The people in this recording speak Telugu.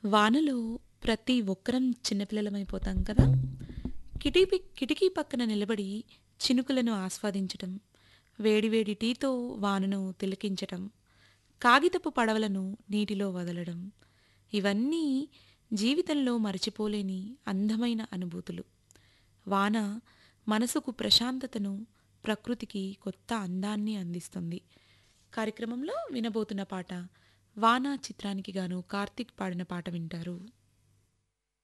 వానలో ప్రతి ఒక్కరం చిన్నపిల్లలమైపోతాం కదా కిటిపి కిటికీ పక్కన నిలబడి చినుకులను ఆస్వాదించటం వేడివేడి టీతో వానను తిలకించటం కాగితపు పడవలను నీటిలో వదలడం ఇవన్నీ జీవితంలో మరచిపోలేని అందమైన అనుభూతులు వాన మనసుకు ప్రశాంతతను ప్రకృతికి కొత్త అందాన్ని అందిస్తుంది కార్యక్రమంలో వినబోతున్న పాట వాన చిత్రానికి గాను కార్తీక్ పాడిన పాట వింటారు